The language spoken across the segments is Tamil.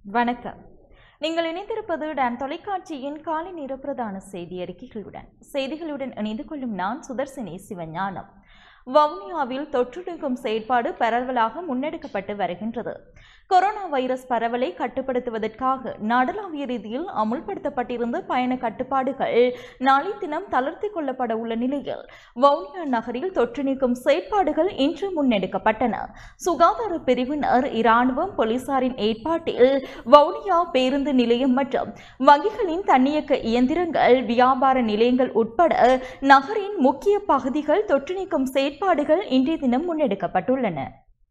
வணக்கம் நீங்கள் இணைந்திருப்பது டான் தொலைக்காட்சியின் காலை நேர பிரதான செய்தி அறிக்கைகளுடன் செய்திகளுடன் இணைந்து கொள்ளும் நான் சுதர்சினி சிவஞானம் வவுனியாவில் தொற்று நீக்கும் செயற்பாடு பரவலாக முன்னெடுக்கப்பட்டு வருகின்றது கொரோனா வைரஸ் பரவலை கட்டுப்படுத்துவதற்காக நாடளாவிய ரீதியில் அமுல்படுத்தப்பட்டிருந்த பயண கட்டுப்பாடுகள் நாளை தினம் தளர்த்திக் கொள்ளப்பட உள்ள நிலையில் வவுனியா நகரில் தொற்று நீக்கும் செயற்பாடுகள் இன்று முன்னெடுக்கப்பட்டன சுகாதார பிரிவினர் இராணுவம் போலீசாரின் ஏற்பாட்டில் வவுனியா பேருந்து நிலையம் மற்றும் வங்கிகளின் தன்னியக்க இயந்திரங்கள் வியாபார நிலையங்கள் உட்பட நகரின் முக்கிய பகுதிகள் தொற்று நீக்கும் செயற்பாடுகள் இன்றைய தினம் முன்னெடுக்கப்பட்டுள்ளன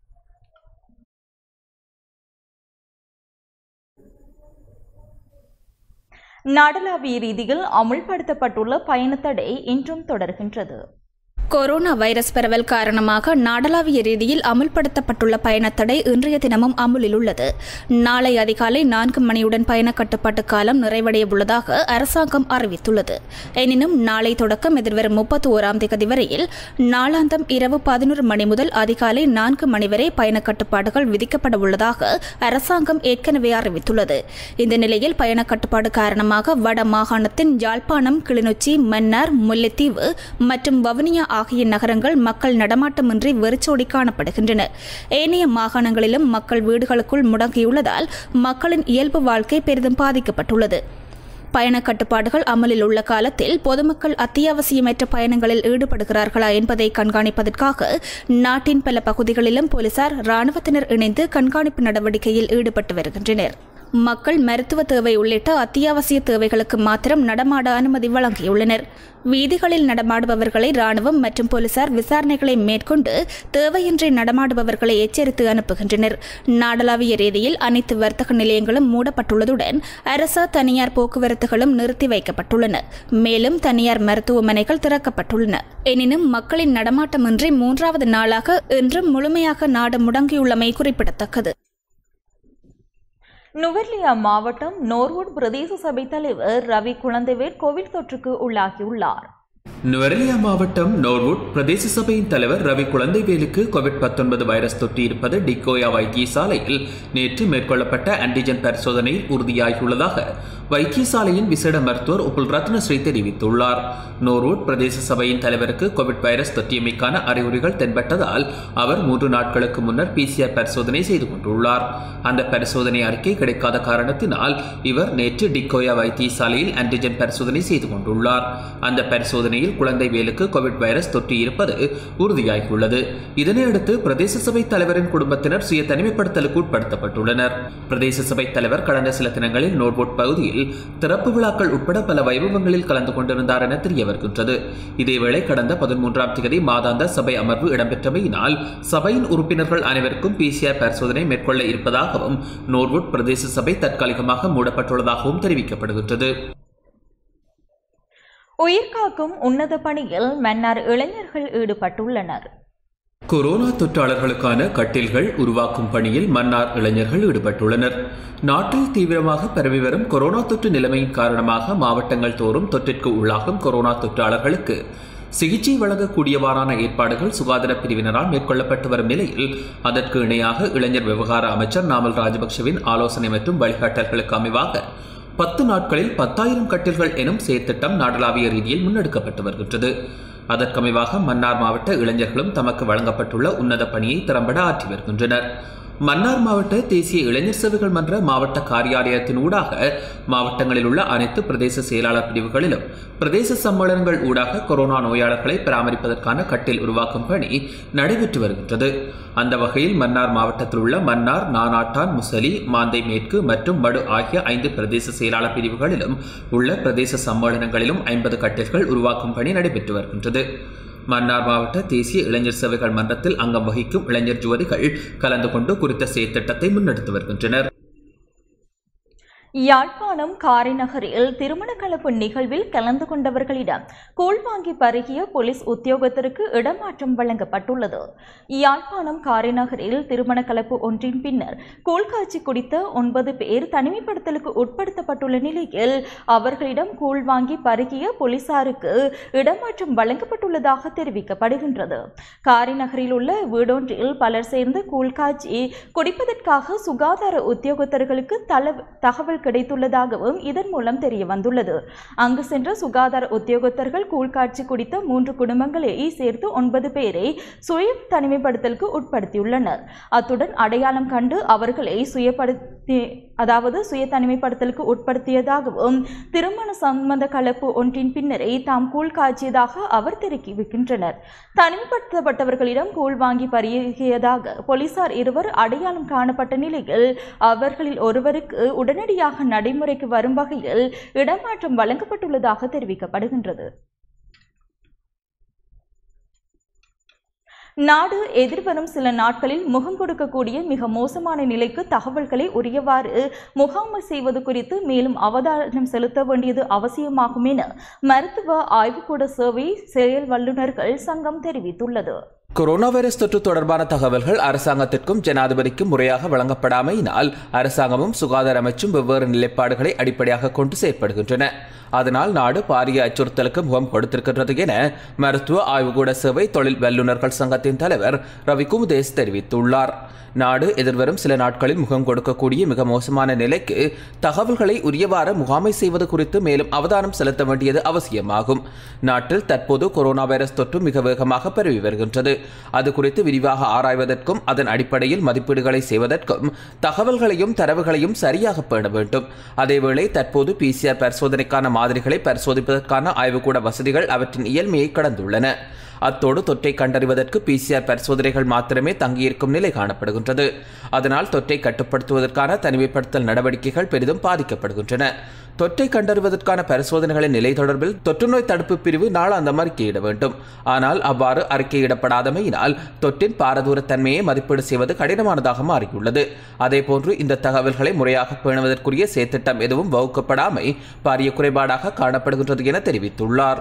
நாடளாவிய ரீதியில் அமுல்படுத்தப்பட்டுள்ள பயணத்தடை இன்றும் தொடர்கின்றது கொரோனா வைரஸ் பரவல் காரணமாக நாடளாவிய ரீதியில் அமுல்படுத்தப்பட்டுள்ள பயணத்தடை இன்றைய தினமும் அமுலில் உள்ளது நாளை அதிகாலை நான்கு மணியுடன் பயண கட்டுப்பாட்டு காலம் நிறைவடைய உள்ளதாக அரசாங்கம் அறிவித்துள்ளது எனினும் நாளை தொடக்கம் எதிர்வரும் முப்பத்தி ஓராம் தேதி வரையில் நாளாந்தம் இரவு பதினோரு மணி முதல் அதிகாலை நான்கு மணி வரை பயண கட்டுப்பாடுகள் விதிக்கப்பட உள்ளதாக அரசாங்கம் ஏற்கனவே அறிவித்துள்ளது இந்த நிலையில் பயண கட்டுப்பாடு காரணமாக வட மாகாணத்தின் யாழ்ப்பாணம் கிளிநொச்சி மன்னார் முல்லைத்தீவு மற்றும் வவுனியா ஆகிய நகரங்கள் மக்கள் நடமாட்டமின்றி வெறிச்சோடி காணப்படுகின்றன ஏனைய மாகாணங்களிலும் மக்கள் வீடுகளுக்குள் முடங்கியுள்ளதால் மக்களின் இயல்பு வாழ்க்கை பெரிதும் பாதிக்கப்பட்டுள்ளது பயண கட்டுப்பாடுகள் அமலில் உள்ள காலத்தில் பொதுமக்கள் அத்தியாவசியமற்ற பயணங்களில் ஈடுபடுகிறார்களா என்பதை கண்காணிப்பதற்காக நாட்டின் பல பகுதிகளிலும் போலீசார் ராணுவத்தினர் இணைந்து கண்காணிப்பு நடவடிக்கையில் ஈடுபட்டு வருகின்றனர் மக்கள் மருத்துவ தேவை உள்ளிட்ட அத்தியாவசிய தேவைகளுக்கு மாத்திரம் நடமாட அனுமதி வழங்கியுள்ளனர் வீதிகளில் நடமாடுபவர்களை ராணுவம் மற்றும் போலீசார் விசாரணைகளை மேற்கொண்டு தேவையின்றி நடமாடுபவர்களை எச்சரித்து அனுப்புகின்றனர் நாடளாவிய ரீதியில் அனைத்து வர்த்தக நிலையங்களும் மூடப்பட்டுள்ளதுடன் அரசு தனியார் போக்குவரத்துகளும் நிறுத்தி வைக்கப்பட்டுள்ளன மேலும் தனியார் மருத்துவமனைகள் திறக்கப்பட்டுள்ளன எனினும் மக்களின் நடமாட்டமின்றி மூன்றாவது நாளாக இன்றும் முழுமையாக நாடு முடங்கியுள்ளமை குறிப்பிடத்தக்கது நுவர்லியா மாவட்டம் நோர்வுட் பிரதேச சபை தலைவர் ரவி குழந்தைவேர் கோவிட் தொற்றுக்கு உள்ளாகியுள்ளார் நுவரெலியா மாவட்டம் நோர்வுட் பிரதேச சபையின் தலைவர் ரவி குழந்தைவேலுக்கு கோவிட் பத்தொன்பது வைரஸ் தொற்று இருப்பது டிக்கோயா வைத்தியசாலையில் நேற்று மேற்கொள்ளப்பட்ட ஆன்டிஜென் பரிசோதனையில் உறுதியாகியுள்ளதாக வைத்தியசாலையின் விசேட மருத்துவர் உப்புல் ரத்னஸ்ரீ தெரிவித்துள்ளார் நோர்வுட் பிரதேச சபையின் தலைவருக்கு கோவிட் வைரஸ் தொற்றியமைக்கான அறிகுறிகள் தென்பட்டதால் அவர் மூன்று நாட்களுக்கு முன்னர் பிசிஆர் பரிசோதனை செய்து கொண்டுள்ளார் அந்த பரிசோதனை அறிக்கை கிடைக்காத காரணத்தினால் இவர் நேற்று டிக்கோயா வைத்தியசாலையில் ஆன்டிஜென் பரிசோதனை செய்து கொண்டுள்ளார் அந்த பரிசோதனையில் குழந்தை வேலுக்கு கோவிட் வைரஸ் தொற்று இருப்பது உறுதியாகியுள்ளது இதனையடுத்து பிரதேச சபை தலைவரின் குடும்பத்தினர் சுய தனிமைப்படுத்தலுக்கு உட்படுத்தப்பட்டுள்ளனர் பிரதேச சபை தலைவர் கடந்த சில தினங்களில் நோட்போட் பகுதியில் திறப்பு விழாக்கள் உட்பட பல வைபவங்களில் கலந்து கொண்டிருந்தார் என தெரிய வருகின்றது இதேவேளை கடந்த பதிமூன்றாம் தேதி மாதாந்த சபை அமர்வு இடம்பெற்றமையினால் சபையின் உறுப்பினர்கள் அனைவருக்கும் பிசிஆர் பரிசோதனை மேற்கொள்ள இருப்பதாகவும் நோர்வுட் பிரதேச சபை தற்காலிகமாக மூடப்பட்டுள்ளதாகவும் தெரிவிக்கப்படுகின்றது உயிர்காக்கும் உன்னத பணியில் மன்னார் இளைஞர்கள் ஈடுபட்டுள்ளனர் கொரோனா தொற்றாளர்களுக்கான கட்டில்கள் உருவாக்கும் பணியில் மன்னார் இளைஞர்கள் ஈடுபட்டுள்ளனர் நாட்டில் தீவிரமாக பரவி வரும் கொரோனா தொற்று நிலைமையின் காரணமாக மாவட்டங்கள் தோறும் தொற்றிற்கு உள்ளாகும் கொரோனா தொற்றாளர்களுக்கு சிகிச்சை வழங்கக்கூடியவாறான ஏற்பாடுகள் சுகாதார பிரிவினரால் மேற்கொள்ளப்பட்டு வரும் நிலையில் அதற்கு இணையாக இளைஞர் விவகார அமைச்சர் நாமல் ராஜபக்சவின் ஆலோசனை மற்றும் வழிகாட்டல்களுக்கு அமைவாக பத்து நாட்களில் பத்தாயிரம் கட்டில்கள் எனும் செயற்திட்டம் நாடளாவிய ரீதியில் முன்னெடுக்கப்பட்டு வருகின்றது அதற்கமைவாக மன்னார் மாவட்ட இளைஞர்களும் தமக்கு வழங்கப்பட்டுள்ள உன்னத பணியை திறம்பட ஆற்றி வருகின்றனர் மன்னார் மாவட்ட தேசிய இளைஞர் சேவைகள் மன்ற மாவட்ட காரியாலயத்தின் ஊடாக மாவட்டங்களில் உள்ள அனைத்து பிரதேச செயலாளர் பிரிவுகளிலும் பிரதேச சம்மேளனங்கள் ஊடாக கொரோனா நோயாளர்களை பராமரிப்பதற்கான கட்டில் உருவாக்கும் பணி நடைபெற்று வருகின்றது அந்த வகையில் மன்னார் மாவட்டத்தில் உள்ள மன்னார் நானாட்டான் முசலி மாந்தை மேற்கு மற்றும் மடு ஆகிய ஐந்து பிரதேச செயலாளர் பிரிவுகளிலும் உள்ள பிரதேச சம்மேளனங்களிலும் ஐம்பது கட்டில்கள் உருவாக்கும் பணி நடைபெற்று வருகின்றது மன்னார் மாவட்ட தேசிய இளைஞர் சேவைகள் மன்றத்தில் அங்கம் வகிக்கும் இளைஞர் ஜோதிகள் கலந்து கொண்டு குறித்த செயற்திட்டத்தை முன்னெடுத்து வருகின்றனர் யாழ்ப்பாணம் காரைநகரில் திருமண கலப்பு நிகழ்வில் கலந்து கொண்டவர்களிடம் கூழ் வாங்கி பருகிய போலீஸ் உத்தியோகத்தருக்கு இடமாற்றம் வழங்கப்பட்டுள்ளது யாழ்ப்பாணம் காரைநகரில் திருமண கலப்பு ஒன்றின் பின்னர் கூழ் காய்ச்சி குடித்த ஒன்பது பேர் தனிமைப்படுத்தலுக்கு உட்படுத்தப்பட்டுள்ள நிலையில் அவர்களிடம் கூழ் வாங்கி பருகிய போலீசாருக்கு இடமாற்றம் வழங்கப்பட்டுள்ளதாக தெரிவிக்கப்படுகின்றது காரைநகரில் உள்ள வீடொன்றில் பலர் சேர்ந்து கூழ் காய்ச்சி குடிப்பதற்காக சுகாதார உத்தியோகத்தர்களுக்கு தல தகவல் கிடைத்துள்ளதாகவும் இதன் மூலம் தெரிய வந்துள்ளது அங்கு சென்ற சுகாதார உத்தியோகத்தர்கள் கூழ்காட்சி குடித்த மூன்று குடும்பங்களை சேர்த்து ஒன்பது பேரை சுய தனிமைப்படுத்தலுக்கு உட்படுத்தியுள்ளனர் அத்துடன் அடையாளம் கண்டு அவர்களை சுயப்படுத்தி அதாவது சுய தனிமைப்படுத்தலுக்கு உட்படுத்தியதாகவும் திருமண சம்பந்த கலப்பு ஒன்றின் பின்னரே தாம் கூழ் காய்ச்சியதாக அவர் தெரிவிக்கின்றனர் தனிமைப்படுத்தப்பட்டவர்களிடம் கூழ் வாங்கி பருகியதாக போலீசார் இருவர் அடையாளம் காணப்பட்ட நிலையில் அவர்களில் ஒருவருக்கு உடனடியாக நடைமுறைக்கு வரும் வகையில் இடமாற்றம் வழங்கப்பட்டுள்ளதாக தெரிவிக்கப்படுகின்றது நாடு எதிர்வரும் சில நாட்களில் முகம் கொடுக்கக்கூடிய மிக மோசமான நிலைக்கு தகவல்களை உரியவாறு முகாமை செய்வது குறித்து மேலும் அவதானம் செலுத்த வேண்டியது அவசியமாகும் என மருத்துவ ஆய்வுக்கூட சேவை செயல் வல்லுநர்கள் சங்கம் தெரிவித்துள்ளது கொரோனா வைரஸ் தொற்று தொடர்பான தகவல்கள் அரசாங்கத்திற்கும் ஜனாதிபதிக்கும் முறையாக வழங்கப்படாமையினால் அரசாங்கமும் சுகாதார அமைச்சும் வெவ்வேறு நிலைப்பாடுகளை அடிப்படையாக கொண்டு செயற்படுகின்றன அதனால் நாடு பாரிய அச்சுறுத்தலுக்கு முகம் கொடுத்திருக்கின்றது என மருத்துவ ஆய்வுகூட சேவை தொழில் வல்லுநர்கள் சங்கத்தின் தலைவர் ரவி குமுதேஸ் தெரிவித்துள்ளார் நாடு எதிர்வரும் சில நாட்களில் முகம் கொடுக்கக்கூடிய மிக மோசமான நிலைக்கு தகவல்களை உரியவாறு முகாமை செய்வது குறித்து மேலும் அவதானம் செலுத்த வேண்டியது அவசியமாகும் நாட்டில் தற்போது கொரோனா வைரஸ் தொற்று மிக வேகமாக பரவி வருகின்றது அது குறித்து விரிவாக ஆராய்வதற்கும் அதன் அடிப்படையில் மதிப்பீடுகளை செய்வதற்கும் தகவல்களையும் தரவுகளையும் சரியாக பேண வேண்டும் அதேவேளை தற்போது பிசிஆர் பரிசோதனைக்கான மாதிரிகளை பரிசோதிப்பதற்கான ஆய்வுக்கூட வசதிகள் அவற்றின் இயல்மையை கடந்துள்ளன அத்தோடு தொற்றை கண்டறிவதற்கு பிசிஆர் பரிசோதனைகள் மாத்திரமே தங்கியிருக்கும் நிலை காணப்படுகின்றது அதனால் தொற்றை கட்டுப்படுத்துவதற்கான தனிமைப்படுத்தல் நடவடிக்கைகள் பெரிதும் பாதிக்கப்படுகின்றன தொற்றை கண்டறிவதற்கான பரிசோதனைகளின் நிலை தொடர்பில் தொற்றுநோய் தடுப்பு பிரிவு நாளாந்தம் அறிக்கையிட வேண்டும் ஆனால் அவ்வாறு அறிக்கையிடப்படாதமையினால் தொற்றின் பாரதூரத்தன்மையை மதிப்பீடு செய்வது கடினமானதாக மாறியுள்ளது அதேபோன்று இந்த தகவல்களை முறையாக பேணுவதற்குரிய செயற்திட்டம் எதுவும் வகுக்கப்படாமை பாரிய குறைபாடாக காணப்படுகின்றது என தெரிவித்துள்ளார்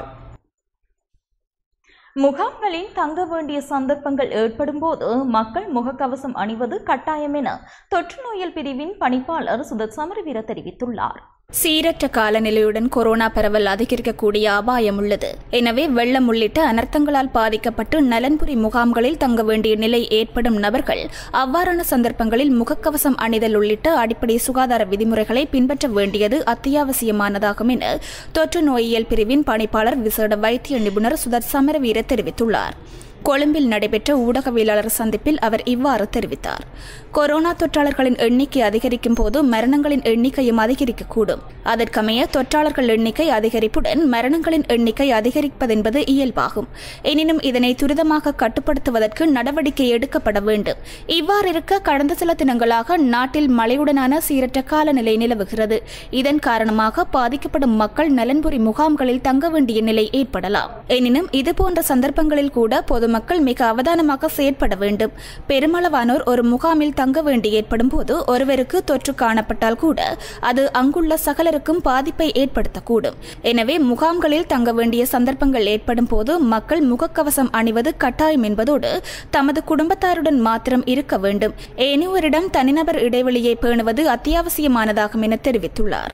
முகாம்களில் தங்க வேண்டிய சந்தர்ப்பங்கள் ஏற்படும் போது மக்கள் முகக்கவசம் அணிவது கட்டாயம் என தொற்று நோயல் பிரிவின் பணிப்பாளர் சுதத் சமரவீர தெரிவித்துள்ளார் சீரற்ற காலநிலையுடன் கொரோனா பரவல் அதிகரிக்கக்கூடிய அபாயம் உள்ளது எனவே வெள்ளம் உள்ளிட்ட அனர்த்தங்களால் பாதிக்கப்பட்டு நலன்புரி முகாம்களில் தங்க வேண்டிய நிலை ஏற்படும் நபர்கள் அவ்வாறான சந்தர்ப்பங்களில் முகக்கவசம் அணிதல் உள்ளிட்ட அடிப்படை சுகாதார விதிமுறைகளை பின்பற்ற வேண்டியது அத்தியாவசியமானதாகும் என தொற்று நோயியல் பிரிவின் பணிப்பாளர் விசேட வைத்திய நிபுணர் சுதத் சமரவீர தெரிவித்துள்ளார் கொழும்பில் நடைபெற்ற ஊடகவியலாளர் சந்திப்பில் அவர் இவ்வாறு தெரிவித்தார் கொரோனா தொற்றாளர்களின் எண்ணிக்கை அதிகரிக்கும் போது மரணங்களின் எண்ணிக்கையும் அதிகரிக்கக்கூடும் அதற்கமைய தொற்றாளர்கள் எண்ணிக்கை அதிகரிப்புடன் மரணங்களின் எண்ணிக்கை அதிகரிப்பதென்பது இயல்பாகும் எனினும் இதனை துரிதமாக கட்டுப்படுத்துவதற்கு நடவடிக்கை எடுக்கப்பட வேண்டும் இவ்வாறு இருக்க கடந்த சில தினங்களாக நாட்டில் மழையுடனான சீரற்ற காலநிலை நிலவுகிறது இதன் காரணமாக பாதிக்கப்படும் மக்கள் நலன்புரி முகாம்களில் தங்க வேண்டிய நிலை ஏற்படலாம் எனினும் இதுபோன்ற சந்தர்ப்பங்களில் கூட பொதுமக்கள் மிக அவதானமாக செயற்பட வேண்டும் பெருமளவானோர் ஒரு முகாமில் தங்க வேண்டி ஏற்படும் போது ஒருவருக்கு தொற்று காணப்பட்டால் கூட அது அங்குள்ள சகலருக்கும் பாதிப்பை ஏற்படுத்தக்கூடும் எனவே முகாம்களில் தங்க வேண்டிய சந்தர்ப்பங்கள் ஏற்படும் போது மக்கள் முகக்கவசம் அணிவது கட்டாயம் என்பதோடு தமது குடும்பத்தாருடன் மாத்திரம் இருக்க வேண்டும் ஏனையோரிடம் தனிநபர் இடைவெளியை பேணுவது அத்தியாவசியமானதாகும் என தெரிவித்துள்ளார்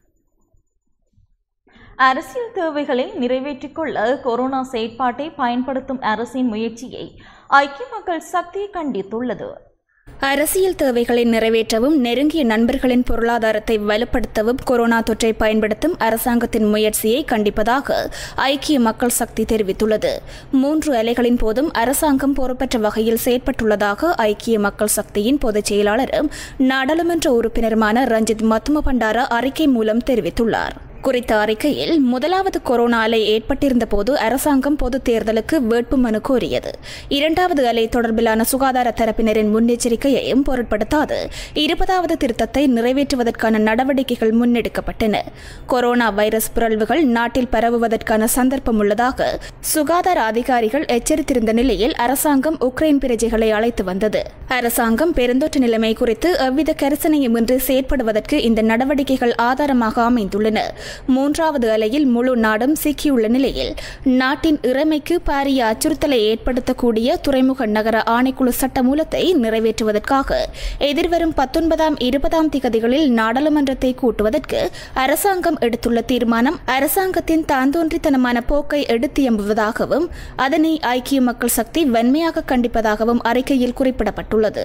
அரசியல் தேவைகளை நிறைவேற்றிக் கொள்ள கொரோனா செயற்பாட்டை பயன்படுத்தும் அரசின் முயற்சியை ஐக்கிய மக்கள் சக்தி கண்டித்துள்ளது அரசியல் தேவைகளை நிறைவேற்றவும் நெருங்கிய நண்பர்களின் பொருளாதாரத்தை வலுப்படுத்தவும் கொரோனா தொற்றை பயன்படுத்தும் அரசாங்கத்தின் முயற்சியை கண்டிப்பதாக ஐக்கிய மக்கள் சக்தி தெரிவித்துள்ளது மூன்று அலைகளின் போதும் அரசாங்கம் பொறுப்பற்ற வகையில் செயற்பட்டுள்ளதாக ஐக்கிய மக்கள் சக்தியின் பொதுச் செயலாளரும் நாடாளுமன்ற உறுப்பினருமான ரஞ்சித் மத்தும பண்டாரா அறிக்கை மூலம் தெரிவித்துள்ளார் குறித்த அறிக்கையில் முதலாவது கொரோனா அலை ஏற்பட்டிருந்த போது அரசாங்கம் பொது தேர்தலுக்கு வேட்புமனு கோரியது இரண்டாவது அலை தொடர்பிலான சுகாதார தரப்பினரின் முன்னெச்சரிக்கையையும் பொருட்படுத்தாது இருபதாவது திருத்தத்தை நிறைவேற்றுவதற்கான நடவடிக்கைகள் முன்னெடுக்கப்பட்டன கொரோனா வைரஸ் பிறழ்வுகள் நாட்டில் பரவுவதற்கான சந்தர்ப்பம் உள்ளதாக சுகாதார அதிகாரிகள் எச்சரித்திருந்த நிலையில் அரசாங்கம் உக்ரைன் பிரஜைகளை அழைத்து வந்தது அரசாங்கம் பெருந்தொற்று நிலைமை குறித்து எவ்வித கரிசனையுமின்றி செயற்படுவதற்கு இந்த நடவடிக்கைகள் ஆதாரமாக அமைந்துள்ளன மூன்றாவது அலையில் முழு நாடும் சிக்கியுள்ள நிலையில் நாட்டின் இறைமைக்கு பாரிய அச்சுறுத்தலை ஏற்படுத்தக்கூடிய துறைமுக நகர ஆணைக்குழு சட்டமூலத்தை நிறைவேற்றுவதற்காக எதிர்வரும் பத்தொன்பதாம் இருபதாம் திகதிகளில் நாடாளுமன்றத்தை கூட்டுவதற்கு அரசாங்கம் எடுத்துள்ள தீர்மானம் அரசாங்கத்தின் தாந்தோன்றித்தனமான போக்கை எடுத்தியம்புவதாகவும் அதனை ஐக்கிய மக்கள் சக்தி வன்மையாக கண்டிப்பதாகவும் அறிக்கையில் குறிப்பிடப்பட்டுள்ளது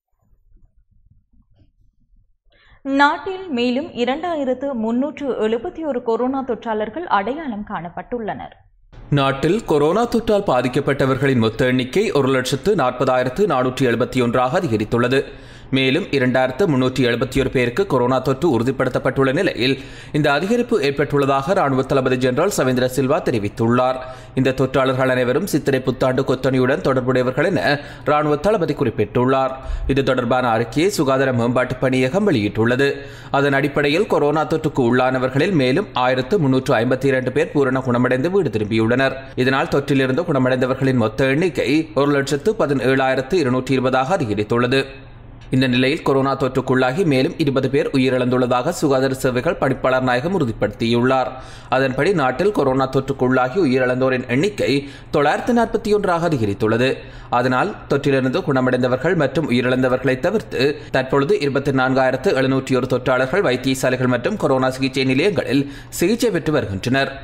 நாட்டில் மேலும் இரண்டாயிரத்து முன்னூற்று எழுபத்தி ஒரு கொரோனா தொற்றாளர்கள் அடையாளம் காணப்பட்டுள்ளனர் நாட்டில் கொரோனா தொற்றால் பாதிக்கப்பட்டவர்களின் மொத்த எண்ணிக்கை ஒரு லட்சத்து நாற்பதாயிரத்து நானூற்றி எழுபத்தி ஒன்றாக அதிகரித்துள்ளது மேலும் இரண்டாயிரத்து முன்னூற்றி எழுபத்தி ஒரு பேருக்கு கொரோனா தொற்று உறுதிப்படுத்தப்பட்டுள்ள நிலையில் இந்த அதிகரிப்பு ஏற்பட்டுள்ளதாக ராணுவ தளபதி ஜெனரல் சவேந்திர சில்வா தெரிவித்துள்ளார் இந்த தொற்றாளர்கள் அனைவரும் சித்திரை புத்தாண்டு கொத்தணியுடன் தொடர்புடையவர்கள் என ராணுவ தளபதி குறிப்பிட்டுள்ளார் இது தொடர்பான அறிக்கையை சுகாதார மேம்பாட்டு பணியகம் வெளியிட்டுள்ளது அதன் அடிப்படையில் கொரோனா தொற்றுக்கு உள்ளானவர்களில் மேலும் ஆயிரத்து முன்னூற்று ஐம்பத்தி இரண்டு பேர் பூரண குணமடைந்து வீடு திரும்பியுள்ளனர் இதனால் தொற்றிலிருந்து குணமடைந்தவர்களின் மொத்த எண்ணிக்கை ஒரு லட்சத்து பதினேழாயிரத்து இருநூற்றி இருபதாக அதிகரித்துள்ளது இந்த நிலையில் கொரோனா தொற்றுக்குள்ளாகி மேலும் இருபது பேர் உயிரிழந்துள்ளதாக சுகாதார சேவைகள் பணிப்பாளர் நாயகம் உறுதிப்படுத்தியுள்ளார் அதன்படி நாட்டில் கொரோனா தொற்றுக்குள்ளாகி உயிரிழந்தோரின் எண்ணிக்கை தொள்ளாயிரத்து நாற்பத்தி ஒன்றாக அதிகரித்துள்ளது அதனால் தொற்றிலிருந்து குணமடைந்தவர்கள் மற்றும் உயிரிழந்தவர்களை தவிர்த்து தற்பொழுது இருபத்தி நான்காயிரத்து எழுநூற்றி ஒரு தொற்றாளர்கள் வைத்தியசாலைகள் மற்றும் கொரோனா சிகிச்சை நிலையங்களில் சிகிச்சை பெற்று வருகின்றனர்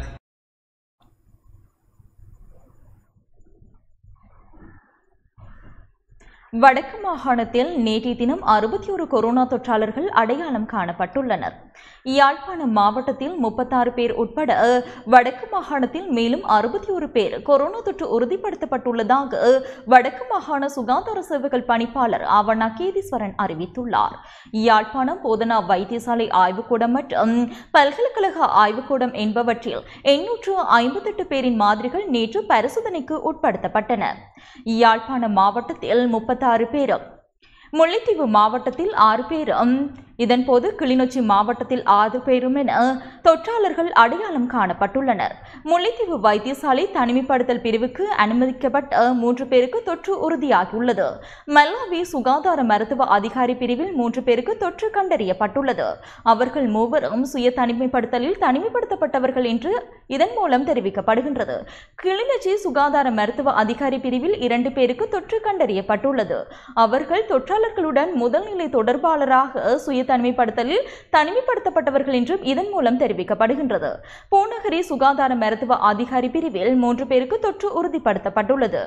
வடக்கு மாகாணத்தில் நேற்றைய தினம் அறுபத்தி ஒரு கொரோனா தொற்றாளர்கள் அடையாளம் காணப்பட்டுள்ளனர் யாழ்ப்பாணம் மாவட்டத்தில் முப்பத்தாறு பேர் உட்பட வடக்கு மாகாணத்தில் மேலும் அறுபத்தி ஒரு பேர் கொரோனா தொற்று உறுதிப்படுத்தப்பட்டுள்ளதாக வடக்கு மாகாண சுகாதார சேவைகள் பணிப்பாளர் ஆவண்ணா கேதீஸ்வரன் அறிவித்துள்ளார் யாழ்ப்பாணம் போதனா வைத்தியசாலை ஆய்வுக்கூடம் மற்றும் பல்கலைக்கழக ஆய்வுக்கூடம் என்பவற்றில் எண்ணூற்று ஐம்பத்தெட்டு பேரின் மாதிரிகள் நேற்று பரிசோதனைக்கு உட்படுத்தப்பட்டன யாழ்ப்பாணம் மாவட்டத்தில் முப்பத்தாறு பேரும் முல்லைத்தீவு மாவட்டத்தில் ஆறு பேரும் இதன்போது கிளிநொச்சி மாவட்டத்தில் ஆறு பேரும் என தொற்றாளர்கள் அடையாளம் காணப்பட்டுள்ளனர் முல்லைத்தீவு வைத்தியசாலை தனிமைப்படுத்தல் பிரிவுக்கு அனுமதிக்கப்பட்ட மூன்று பேருக்கு தொற்று உறுதியாகியுள்ளது மல்லாவி சுகாதார மருத்துவ அதிகாரி பிரிவில் மூன்று பேருக்கு தொற்று கண்டறியப்பட்டுள்ளது அவர்கள் மூவரும் சுய தனிமைப்படுத்தலில் தனிமைப்படுத்தப்பட்டவர்கள் என்று இதன் மூலம் தெரிவிக்கப்படுகின்றது கிளிநொச்சி சுகாதார மருத்துவ அதிகாரி பிரிவில் இரண்டு பேருக்கு தொற்று கண்டறியப்பட்டுள்ளது அவர்கள் தொற்றாளர்களுடன் முதல்நிலை தொடர்பாளராக சுய தனிமைப்படுத்தலில் தனிமைப்படுத்தப்பட்டவர்கள் என்றும் இதன் மூலம் தெரிவிக்கப்படுகின்றது பூநகரி சுகாதார மருத்துவ அதிகாரி பிரிவில் மூன்று பேருக்கு தொற்று உறுதிப்படுத்தப்பட்டுள்ளது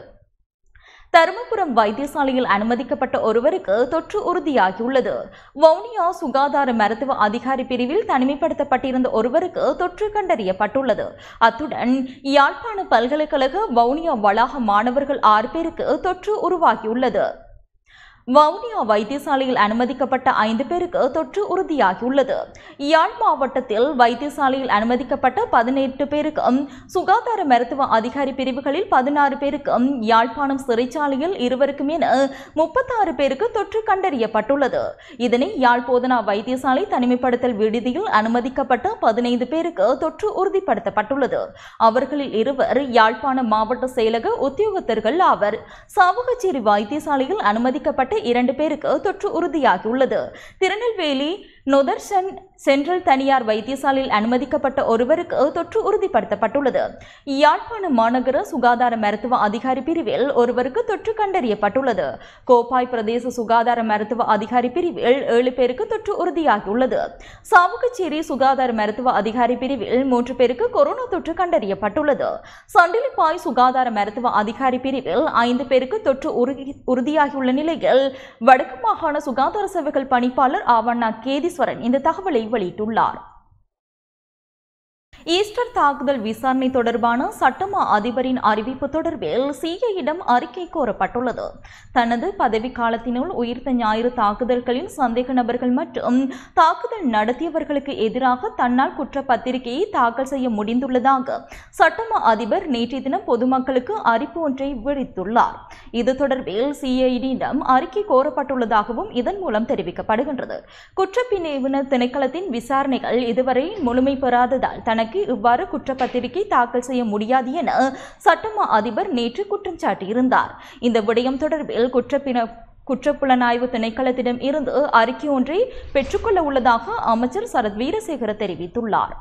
தருமபுரம் வைத்தியசாலையில் அனுமதிக்கப்பட்ட ஒருவருக்கு தொற்று உறுதியாகியுள்ளது வவுனியா சுகாதார மருத்துவ அதிகாரி பிரிவில் தனிமைப்படுத்தப்பட்டிருந்த ஒருவருக்கு தொற்று கண்டறியப்பட்டுள்ளது அத்துடன் யாழ்ப்பாண பல்கலைக்கழக வவுனியா வளாக மாணவர்கள் ஆறு பேருக்கு தொற்று உருவாகியுள்ளது வவுனியா வைத்தியசாலையில் அனுமதிக்கப்பட்ட ஐந்து பேருக்கு தொற்று உறுதியாகியுள்ளது யாழ் மாவட்டத்தில் வைத்தியசாலையில் அனுமதிக்கப்பட்ட பதினெட்டு பேருக்கும் சுகாதார மருத்துவ அதிகாரி பிரிவுகளில் பதினாறு பேருக்கும் யாழ்ப்பாணம் சிறைச்சாலையில் இருவருக்கும் என முப்பத்தாறு பேருக்கு தொற்று கண்டறியப்பட்டுள்ளது இதனை யாழ் போதனா வைத்தியசாலை தனிமைப்படுத்தல் விடுதியில் அனுமதிக்கப்பட்ட பதினைந்து பேருக்கு தொற்று உறுதிப்படுத்தப்பட்டுள்ளது அவர்களில் இருவர் யாழ்ப்பாணம் மாவட்ட செயலக உத்தியோகத்தர்கள் ஆவர் சாவகச்சேரி வைத்தியசாலையில் அனுமதிக்கப்பட்ட இரண்டு பேருக்கு தொற்று உறுதியாகியுள்ளது திருநெல்வேலி நொதர்சன் சென்ட்ரல் தனியார் வைத்தியசாலையில் அனுமதிக்கப்பட்ட ஒருவருக்கு தொற்று உறுதிப்படுத்தப்பட்டுள்ளது யாழ்ப்பாணம் மாநகர சுகாதார மருத்துவ அதிகாரி பிரிவில் ஒருவருக்கு தொற்று கண்டறியப்பட்டுள்ளது கோப்பாய் பிரதேச சுகாதார மருத்துவ அதிகாரி பிரிவில் ஏழு பேருக்கு தொற்று உறுதியாகியுள்ளது சாவுகச்சேரி சுகாதார மருத்துவ அதிகாரி பிரிவில் மூன்று பேருக்கு கொரோனா தொற்று கண்டறியப்பட்டுள்ளது சண்டிலிப்பாய் சுகாதார மருத்துவ அதிகாரி பிரிவில் ஐந்து பேருக்கு தொற்று உறுதி- உறுதியாகியுள்ள நிலையில் வடக்கு மாகாண சுகாதார சேவைகள் பணிப்பாளர் ஆவண்ணா கேதீஸ்வரன் இந்த தகவலை வெளியிட்டுள்ளார் ஈஸ்டர் தாக்குதல் விசாரணை தொடர்பான சட்டமா அதிபரின் அறிவிப்பு தொடர்பில் சிஐயிடம் அறிக்கை கோரப்பட்டுள்ளது தனது பதவி காலத்தினுள் உயிர்த்த ஞாயிறு தாக்குதல்களின் சந்தேக நபர்கள் மற்றும் தாக்குதல் நடத்தியவர்களுக்கு எதிராக தன்னால் குற்றப்பத்திரிகையை தாக்கல் செய்ய முடிந்துள்ளதாக சட்டமா அதிபர் நேற்றைய தினம் பொதுமக்களுக்கு அறிப்பு ஒன்றை விடுத்துள்ளார் இது தொடர்பில் சிஐடியிடம் அறிக்கை கோரப்பட்டுள்ளதாகவும் இதன் மூலம் தெரிவிக்கப்படுகின்றது குற்றப்பிரிவினர் திணைக்களத்தின் விசாரணைகள் இதுவரை முழுமை பெறாததால் தனக்கு இவ்வாறு குற்றப்பத்திரிகை தாக்கல் செய்ய முடியாது என சட்டமா அதிபர் நேற்று குற்றம் சாட்டியிருந்தார் இந்த விடயம் தொடர்பில் குற்றப்பின குற்றப்புலனாய்வு திணைக்களத்திடம் இருந்து அறிக்கை ஒன்றை பெற்றுக்கொள்ள உள்ளதாக அமைச்சர் சரத் வீரசேகர தெரிவித்துள்ளார்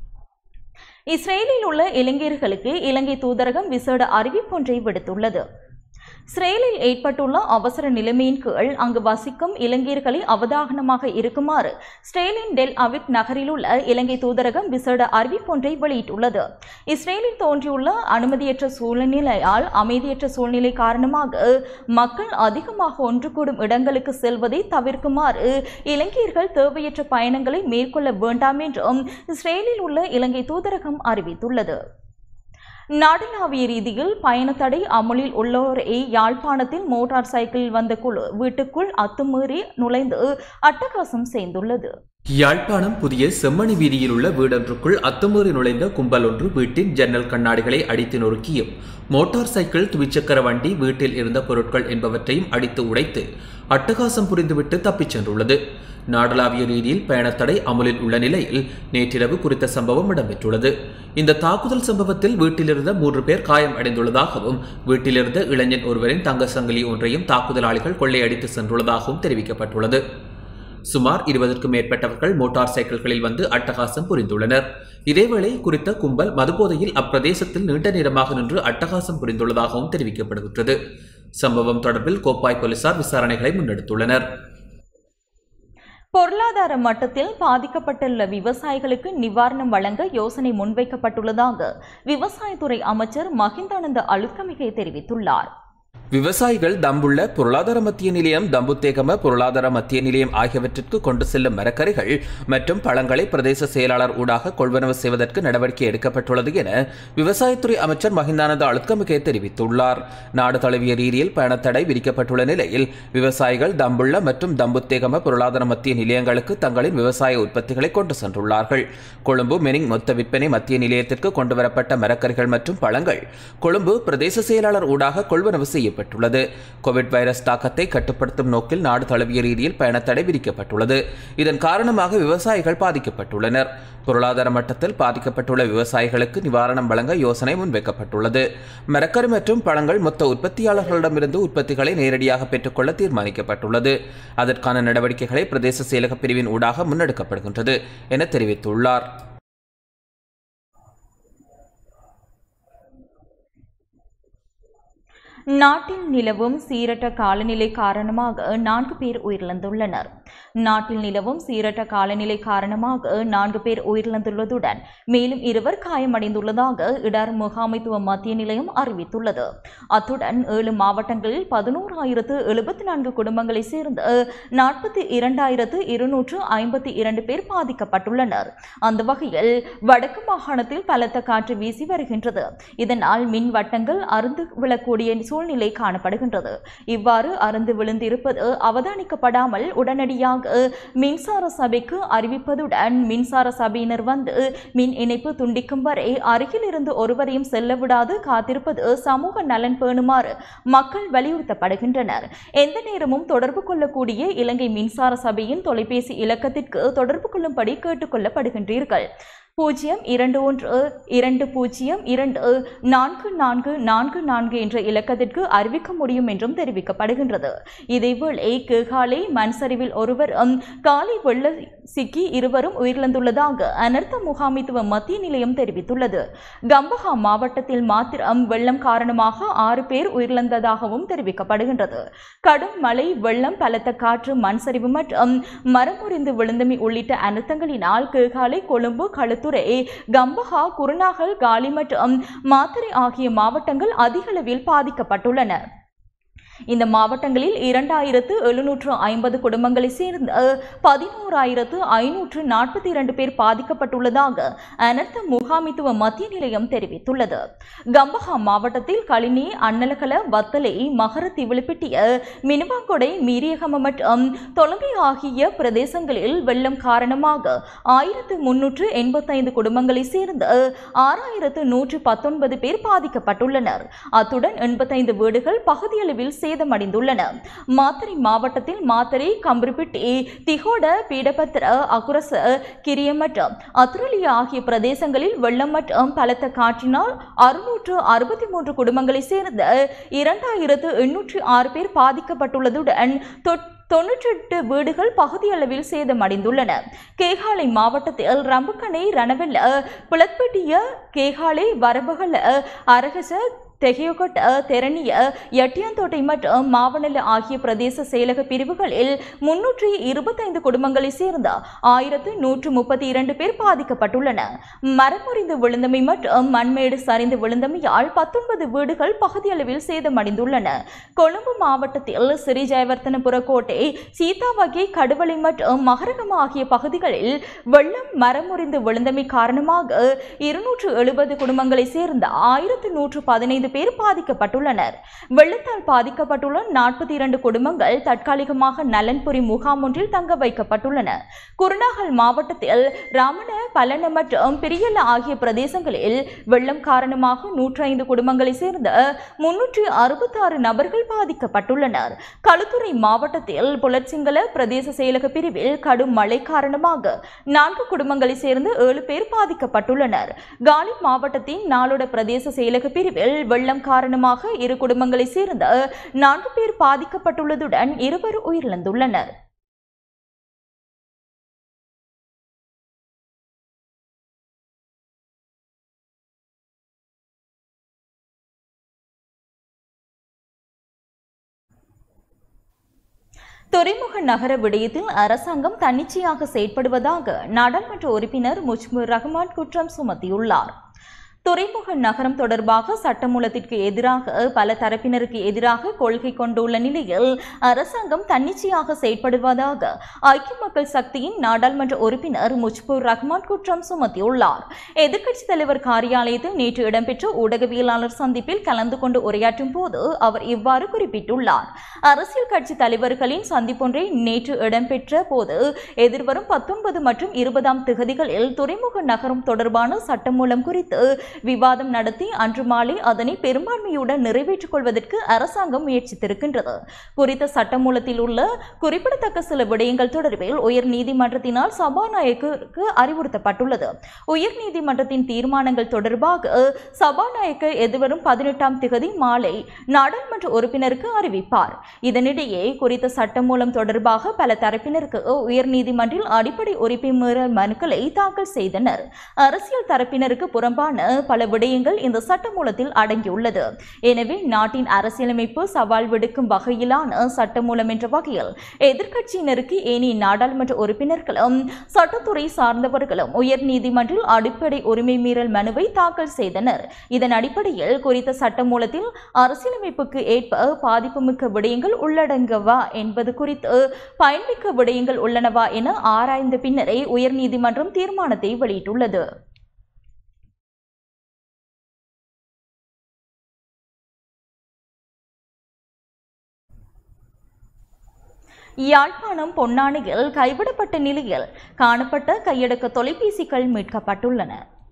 இஸ்ரேலில் உள்ள இலங்கையர்களுக்கு இலங்கை தூதரகம் விசேட அறிவிப்பொன்றை விடுத்துள்ளது இஸ்ரேலில் ஏற்பட்டுள்ள அவசர நிலைமையின் கீழ் அங்கு வசிக்கும் இலங்கையர்களை அவதாகனமாக இருக்குமாறு இஸ்ரேலின் டெல் அவிட் நகரில் உள்ள இலங்கை தூதரகம் விசேட அறிவிப்பொன்றை வெளியிட்டுள்ளது இஸ்ரேலில் தோன்றியுள்ள அனுமதியற்ற சூழ்நிலையால் அமைதியற்ற சூழ்நிலை காரணமாக மக்கள் அதிகமாக ஒன்று கூடும் இடங்களுக்கு செல்வதை தவிர்க்குமாறு இலங்கையர்கள் தேவையற்ற பயணங்களை மேற்கொள்ள வேண்டாம் என்றும் இஸ்ரேலில் உள்ள இலங்கை தூதரகம் அறிவித்துள்ளது நாடளாவிய ரீதியில் பயணத்தடை அமலில் உள்ளோரை யாழ்ப்பாணத்தில் மோட்டார் சைக்கிளில் வந்த குழு வீட்டுக்குள் அத்துமீறி நுழைந்து அட்டகாசம் செய்துள்ளது யாழ்ப்பாணம் புதிய செம்மணி வீதியில் உள்ள வீடொன்றுக்குள் அத்துமீறி நுழைந்த கும்பல் ஒன்று வீட்டின் ஜன்னல் கண்ணாடிகளை அடித்து நொறுக்கியும் மோட்டார் சைக்கிள் துவிச்சக்கர வண்டி வீட்டில் இருந்த பொருட்கள் என்பவற்றையும் அடித்து உடைத்து அட்டகாசம் புரிந்துவிட்டு தப்பிச் சென்றுள்ளது நாடளாவிய ரீதியில் பயணத்தடை அமலில் உள்ள நிலையில் நேற்றிரவு குறித்த சம்பவம் இடம்பெற்றுள்ளது இந்த தாக்குதல் சம்பவத்தில் வீட்டிலிருந்த மூன்று பேர் காயம் அடைந்துள்ளதாகவும் வீட்டிலிருந்த இளைஞன் ஒருவரின் தங்க சங்கிலி ஒன்றையும் தாக்குதலாளிகள் கொள்ளையடித்து சென்றுள்ளதாகவும் தெரிவிக்கப்பட்டுள்ளது சுமார் இருபதற்கும் மேற்பட்டவர்கள் மோட்டார் சைக்கிள்களில் வந்து அட்டகாசம் புரிந்துள்ளனர் இதேவேளை குறித்த கும்பல் மதுபோதையில் அப்பிரதேசத்தில் நீண்ட நேரமாக நின்று அட்டகாசம் புரிந்துள்ளதாகவும் தெரிவிக்கப்படுகின்றது சம்பவம் தொடர்பில் கோப்பாய் போலீசார் விசாரணைகளை முன்னெடுத்துள்ளனர் பொருளாதார மட்டத்தில் பாதிக்கப்பட்டுள்ள விவசாயிகளுக்கு நிவாரணம் வழங்க யோசனை முன்வைக்கப்பட்டுள்ளதாக விவசாயத்துறை அமைச்சர் மஹிந்தானந்த அழுத்கமிகை தெரிவித்துள்ளார் விவசாயிகள் தம்புள்ள பொருளாதார மத்திய நிலையம் தம்புத்தேகம பொருளாதார மத்திய நிலையம் ஆகியவற்றிற்கு கொண்டு செல்லும் மரக்கறிகள் மற்றும் பழங்களை பிரதேச செயலாளர் ஊடாக கொள்வனவு செய்வதற்கு நடவடிக்கை எடுக்கப்பட்டுள்ளது என விவசாயத்துறை அமைச்சர் மஹிந்தானந்த அழுத்கமிகே தெரிவித்துள்ளார் நாடு தழுவிய ரீதியில் பயணத்தடை விதிக்கப்பட்டுள்ள நிலையில் விவசாயிகள் தம்புள்ள மற்றும் தம்புத்தேகம பொருளாதார மத்திய நிலையங்களுக்கு தங்களின் விவசாய உற்பத்திகளை கொண்டு சென்றுள்ளார்கள் கொழும்பு மெனிங் மொத்த விற்பனை மத்திய நிலையத்திற்கு கொண்டுவரப்பட்ட மரக்கறிகள் மற்றும் பழங்கள் கொழும்பு பிரதேச செயலாளர் ஊடாக கொள்வனவு செய்ய செய்யப்பட்டுள்ளது கோவிட் வைரஸ் தாக்கத்தை கட்டுப்படுத்தும் நோக்கில் நாடு தழுவிய ரீதியில் பயணத்தடை விதிக்கப்பட்டுள்ளது இதன் காரணமாக விவசாயிகள் பாதிக்கப்பட்டுள்ளனர் பொருளாதார மட்டத்தில் பாதிக்கப்பட்டுள்ள விவசாயிகளுக்கு நிவாரணம் வழங்க யோசனை முன்வைக்கப்பட்டுள்ளது மரக்கறி மற்றும் பழங்கள் மொத்த உற்பத்தியாளர்களிடமிருந்து உற்பத்திகளை நேரடியாக பெற்றுக்கொள்ள தீர்மானிக்கப்பட்டுள்ளது அதற்கான நடவடிக்கைகளை பிரதேச செயலக பிரிவின் ஊடாக முன்னெடுக்கப்படுகின்றது என தெரிவித்துள்ளார் நாட்டில் நிலவும் சீரற்ற காலநிலை காரணமாக நான்கு பேர் உயிரிழந்துள்ளனர் நாட்டில் நிலவும் சீரற்ற காலநிலை காரணமாக நான்கு பேர் உயிரிழந்துள்ளதுடன் மேலும் இருவர் காயமடைந்துள்ளதாக இடர் முகாமைத்துவ மத்திய நிலையம் அறிவித்துள்ளது அத்துடன் ஏழு மாவட்டங்களில் பதினோராயிரத்து எழுபத்தி நான்கு குடும்பங்களை சேர்ந்து நாற்பத்தி இரண்டாயிரத்து இருநூற்று ஐம்பத்தி இரண்டு பேர் பாதிக்கப்பட்டுள்ளனர் அந்த வகையில் வடக்கு மாகாணத்தில் பலத்த காற்று வீசி வருகின்றது இதனால் மின் வட்டங்கள் அருந்து விழக்கூடிய சூழ்நிலை காணப்படுகின்றது இவ்வாறு அருந்து விழுந்திருப்பது அவதானிக்கப்படாமல் உடனடியாக மின்சார சபைக்கு அறிவிப்பதுடன் மின்சார சபையினர் வந்து மின் இணைப்பு துண்டிக்கும் வரை அருகில் இருந்து ஒருவரையும் செல்ல விடாது காத்திருப்பது சமூக நலன் பேணுமாறு மக்கள் வலியுறுத்தப்படுகின்றனர் எந்த நேரமும் தொடர்பு கொள்ளக்கூடிய இலங்கை மின்சார சபையின் தொலைபேசி இலக்கத்திற்கு தொடர்பு கொள்ளும்படி கேட்டுக்கொள்ளப்படுகின்றீர்கள் பூஜ்ஜியம் இரண்டு ஒன்று இரண்டு பூஜ்ஜியம் இரண்டு நான்கு நான்கு நான்கு நான்கு என்ற இலக்கத்திற்கு அறிவிக்க முடியும் என்றும் தெரிவிக்கப்படுகின்றது இதேவேளை கேகாலை மண்சரிவில் ஒருவரும் காலை வெள்ள சிக்கி இருவரும் உயிரிழந்துள்ளதாக அனர்த்த முகாமைத்துவ மத்திய நிலையம் தெரிவித்துள்ளது கம்பஹா மாவட்டத்தில் மாத்திரம் வெள்ளம் காரணமாக ஆறு பேர் உயிரிழந்ததாகவும் தெரிவிக்கப்படுகின்றது கடும் மழை வெள்ளம் பலத்த காற்று மண் சரிவு மற்றும் மரம் முறிந்து விழுந்தமை உள்ளிட்ட அனர்த்தங்களினால் கேகாலை கொழும்பு களுத்துறை கம்பஹா குருநாகல் காலி மற்றும் மாத்தறை ஆகிய மாவட்டங்கள் அதிகளவில் பாதிக்கப்பட்டுள்ளன இந்த மாவட்டங்களில் இரண்டாயிரத்து எழுநூற்று ஐம்பது குடும்பங்களை சேர்ந்த பதினோராயிரத்து ஐநூற்று நாற்பத்தி இரண்டு பேர் பாதிக்கப்பட்டுள்ளதாக அனர்த்த முகாமித்துவ மத்திய நிலையம் தெரிவித்துள்ளது கம்பஹா மாவட்டத்தில் களினி அன்னலகல வத்தலை மகர திவிழுப்பிட்டிய மினுவாங்கொடை மீரியகம மற்றும் தொலங்கை ஆகிய பிரதேசங்களில் வெள்ளம் காரணமாக ஆயிரத்து முன்னூற்று எண்பத்தைந்து குடும்பங்களை சேர்ந்த ஆறாயிரத்து நூற்று பத்தொன்பது பேர் பாதிக்கப்பட்டுள்ளனர் அத்துடன் எண்பத்தைந்து வீடுகள் பகுதியளவில் சேதமடைந்துள்ளன மாத்தறை மாவட்டத்தில் மாத்தறை கம்பரிப்பிட்டி திகோட பீடபத்திர அகுரச கிரிய மற்றும் அத்துரலி ஆகிய பிரதேசங்களில் வெள்ளம் மற்றும் பலத்த காற்றினால் அறுநூற்று அறுபத்தி மூன்று குடும்பங்களை சேர்ந்த இரண்டாயிரத்து எண்ணூற்றி ஆறு பேர் பாதிக்கப்பட்டுள்ளதுடன் தொட்- தொன்னூற்றெட்டு வீடுகள் பகுதியளவில் சேதமடைந்துள்ளன கேகாலை மாவட்டத்தில் ரம்புக்கணை ரணவெல்ல பிளத்பெட்டிய கேகாலை வரபகல அரகச தெகியொகட்ட தெரணிய எட்டியாந்தோட்டை மற்றும் மாவனல்ல ஆகிய பிரதேச செயலக பிரிவுகளில் முன்னூற்றி இருபத்தைந்து குடும்பங்களை சேர்ந்த ஆயிரத்து நூற்று முப்பத்தி இரண்டு பேர் பாதிக்கப்பட்டுள்ளன மரமுறிந்து விழுந்தமை மற்றும் மண்மேடு சரிந்து விழுந்தமையால் பத்தொன்பது வீடுகள் பகுதியளவில் சேதமடைந்துள்ளன கொழும்பு மாவட்டத்தில் சிறி ஜெயவர்த்தனபுர கோட்டை சீதாவகை கடுவலை மற்றும் மகரகம் ஆகிய பகுதிகளில் வெள்ளம் மரமுறிந்து விழுந்தமை காரணமாக இருநூற்று எழுபது குடும்பங்களை சேர்ந்த ஆயிரத்து நூற்று பதினைந்து பேர் பாதிக்கப்பட்டுள்ளனர் வெள்ளத்தால் பாதிக்கப்பட்டுள்ள நாற்பத்தி இரண்டு குடும்பங்கள் தற்காலிகமாக நலன்புரி முகாம் ஒன்றில் தங்க வைக்கப்பட்டுள்ளன குருநாகல் மாவட்டத்தில் ராமன பலன மற்றும் பிரியல ஆகிய பிரதேசங்களில் வெள்ளம் காரணமாக நூற்றி ஐந்து குடும்பங்களை சேர்ந்த முன்னூற்றி அறுபத்தாறு நபர்கள் பாதிக்கப்பட்டுள்ளனர் களுத்துறை மாவட்டத்தில் புலட்சிங்கல பிரதேச செயலக பிரிவில் கடும் மழை காரணமாக நான்கு குடும்பங்களை சேர்ந்து ஏழு பேர் பாதிக்கப்பட்டுள்ளனர் காலி மாவட்டத்தின் நாளோட பிரதேச செயலக பிரிவில் வெள்ளம் காரணமாக இரு குடும்பங்களை சேர்ந்த நான்கு பேர் பாதிக்கப்பட்டுள்ளதுடன் இருவர் உயிரிழந்துள்ளனர் துறைமுக நகர விடயத்தில் அரசாங்கம் தன்னிச்சையாக செயற்படுவதாக நாடாளுமன்ற உறுப்பினர் முஜ்புர் ரஹ்மான் குற்றம் சுமத்தியுள்ளார் துறைமுக நகரம் தொடர்பாக சட்டமூலத்திற்கு எதிராக பல தரப்பினருக்கு எதிராக கொள்கை கொண்டுள்ள நிலையில் அரசாங்கம் தன்னிச்சையாக செயற்படுவதாக ஐக்கிய மக்கள் சக்தியின் நாடாளுமன்ற உறுப்பினர் முஜ்புர் ரஹ்மான் குற்றம் சுமத்தியுள்ளார் எதிர்க்கட்சித் தலைவர் காரியாலயத்தில் நேற்று இடம்பெற்ற ஊடகவியலாளர் சந்திப்பில் கலந்து கொண்டு உரையாற்றும் போது அவர் இவ்வாறு குறிப்பிட்டுள்ளார் அரசியல் கட்சி தலைவர்களின் சந்திப்பொன்றை நேற்று இடம்பெற்ற போது எதிர்வரும் பத்தொன்பது மற்றும் இருபதாம் திகதிகளில் துறைமுக நகரம் தொடர்பான சட்டமூலம் குறித்து விவாதம் நடத்தி அன்று மாலை அதனை பெரும்பான்மையுடன் நிறைவேற்றிக் கொள்வதற்கு அரசாங்கம் முயற்சித்திருக்கின்றது குறித்த சட்டமூலத்தில் உள்ள குறிப்பிடத்தக்க சில விடயங்கள் தொடர்பில் உயர் நீதிமன்றத்தினால் சபாநாயகருக்கு அறிவுறுத்தப்பட்டுள்ளது உயர் நீதிமன்றத்தின் தீர்மானங்கள் தொடர்பாக சபாநாயகர் எதிர்வரும் பதினெட்டாம் திகதி மாலை நாடாளுமன்ற உறுப்பினருக்கு அறிவிப்பார் இதனிடையே குறித்த சட்டமூலம் தொடர்பாக பல தரப்பினருக்கு உயர் நீதிமன்றில் அடிப்படை உரிமை மீறல் மனுக்களை தாக்கல் செய்தனர் அரசியல் தரப்பினருக்கு புறம்பான பல விடயங்கள் இந்த சட்டமூலத்தில் அடங்கியுள்ளது எனவே நாட்டின் அரசியலமைப்பு சவால் விடுக்கும் வகையிலான சட்டமூலம் என்ற வகையில் எதிர்க்கட்சியினருக்கு ஏனைய நாடாளுமன்ற உறுப்பினர்களும் சட்டத்துறை சார்ந்தவர்களும் உயர் நீதிமன்றில் அடிப்படை உரிமை மீறல் மனுவை தாக்கல் செய்தனர் இதன் அடிப்படையில் குறித்த சட்டமூலத்தில் அரசியலமைப்புக்கு ஏற்ப பாதிப்புமிக்க விடயங்கள் உள்ளடங்கவா என்பது குறித்து பயன்மிக்க விடயங்கள் உள்ளனவா என ஆராய்ந்த பின்னரே உயர்நீதிமன்றம் தீர்மானத்தை வெளியிட்டுள்ளது யாழ்ப்பாணம் பொன்னானியில் கைவிடப்பட்ட நிலையில் காணப்பட்ட கையடக்க தொலைபேசிகள் மீட்கப்பட்டுள்ளன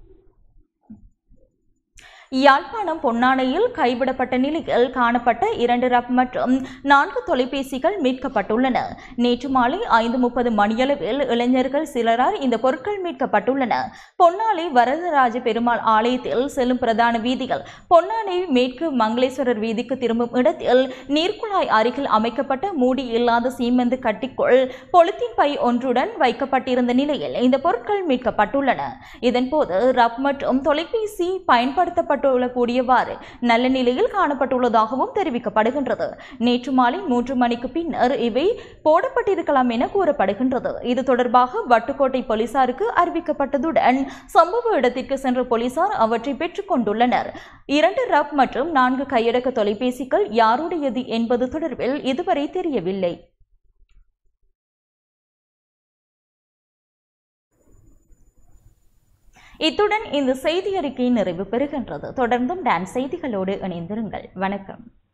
யாழ்ப்பாணம் பொன்னானையில் கைவிடப்பட்ட நிலையில் காணப்பட்ட இரண்டு ரப் மற்றும் நான்கு தொலைபேசிகள் மீட்கப்பட்டுள்ளன நேற்று மாலை ஐந்து முப்பது மணியளவில் இளைஞர்கள் சிலரால் இந்த பொருட்கள் மீட்கப்பட்டுள்ளன பொன்னாலை வரதராஜ பெருமாள் ஆலயத்தில் செல்லும் பிரதான வீதிகள் பொன்னானை மேற்கு மங்களேஸ்வரர் வீதிக்கு திரும்பும் இடத்தில் நீர்க்குழாய் அருகில் அமைக்கப்பட்ட மூடி இல்லாத சீமெந்து கட்டிக்குள் பொலித்தீன் பை ஒன்றுடன் வைக்கப்பட்டிருந்த நிலையில் இந்த பொருட்கள் மீட்கப்பட்டுள்ளன இதன்போது ரப் மற்றும் தொலைபேசி பயன்படுத்தப்பட்டுள்ள போடப்பட்டுள்ளக்கூடியவாறு நல்ல நிலையில் காணப்பட்டுள்ளதாகவும் தெரிவிக்கப்படுகின்றது நேற்று மாலை மூன்று மணிக்கு பின்னர் இவை போடப்பட்டிருக்கலாம் என கூறப்படுகின்றது இது தொடர்பாக வட்டுக்கோட்டை போலீசாருக்கு அறிவிக்கப்பட்டதுடன் சம்பவ இடத்திற்கு சென்ற போலீசார் அவற்றை பெற்றுக் கொண்டுள்ளனர் இரண்டு ரப் மற்றும் நான்கு கையடக்க தொலைபேசிகள் யாருடையது என்பது தொடர்பில் இதுவரை தெரியவில்லை இத்துடன் இந்த செய்தி அறிக்கை நிறைவு பெறுகின்றது தொடர்ந்தும் டான் செய்திகளோடு இணைந்திருங்கள் வணக்கம்